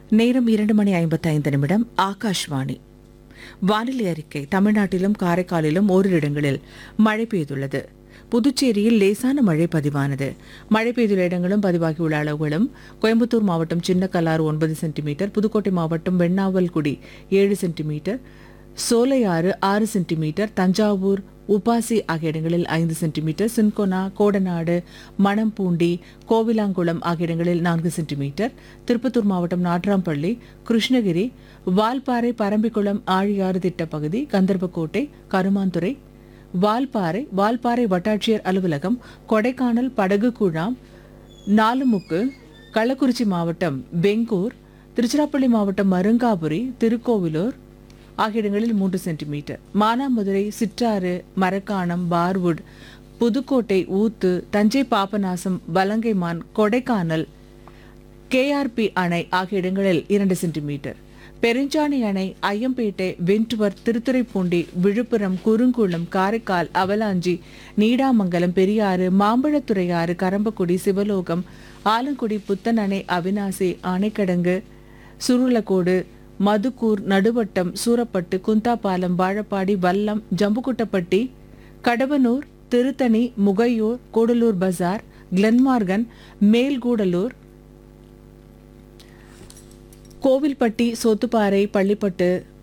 நேரம் இரண்டு மணி ஐம்பத்தைந்து நிமிடம் ஆகாஷ்வாணி வானிலை அறிக்கை தமிழ்நாட்டிலும் காரைக்காலிலும் ஓரிரு இடங்களில் மழை பெய்துள்ளது புதுச்சேரியில் லேசான மழை பதிவானது மழை பெய்துள்ள இடங்களும் பதிவாகியுள்ள அளவுகளும் கோயம்புத்தூர் மாவட்டம் சின்னக்கல்லாறு ஒன்பது சென்டிமீட்டர் புதுக்கோட்டை மாவட்டம் வெண்ணாவல்குடி ஏழு சென்டிமீட்டர் சோலையாறு ஆறு சென்டிமீட்டர் தஞ்சாவூர் உபாசி ஆகிய இடங்களில் ஐந்து சென்டிமீட்டர் சின்கோனா கோடநாடு மணம்பூண்டி கோவிலாங்குளம் ஆகிய இடங்களில் நான்கு சென்டிமீட்டர் திருப்பத்தூர் மாவட்டம் நாட்ராம்பள்ளி கிருஷ்ணகிரி வால்பாறை பரம்பிக்குளம் ஆழியாறு திட்டப்பகுதி கந்தர்பக்கோட்டை கருமாந்துறை வால்பாறை வால்பாறை வட்டாட்சியர் அலுவலகம் கொடைக்கானல் படகு குழாம் நாலுமுக்கு கள்ளக்குறிச்சி மாவட்டம் பெங்கூர் திருச்சிராப்பள்ளி மாவட்டம் மருங்காபுரி திருக்கோவிலூர் ஆகிய இடங்களில் மூன்று centimetre Manamadurai Chittar Marakkanam Parwood Pudukkottai Oothu Thanjai Papanasam Valangaiman Kodaikanal KRP அணை ஆகிய இடங்களில் இரண்டு சென்டிமீட்டர் பெருஞ்சாணி அணை ஐயம்பேட்டை வென்ட்வர் திருத்துறைப்பூண்டி விழுப்புரம் குறுங்குளம் காரைக்கால் அவலாஞ்சி நீடாமங்கலம் பெரியாறு மாம்பழத்துறையாறு கரம்பக்குடி சிவலோகம் ஆலங்குடி புத்தன் அணை அவினாசி ஆனைக்கடங்கு சுருளக்கோடு மதுக்கூர் நடுவட்டம் சூரப்பட்டு குந்தாபாலம் வாழப்பாடி வல்லம் ஜம்புக்குட்டப்பட்டி கடவனூர் திருத்தணி முகையூர் கூடலூர் பஜார் கிளன்மார்கன் மேல்கூடலூர் கோவில்பட்டி சோத்துப்பாறை பள்ளிப்பட்டு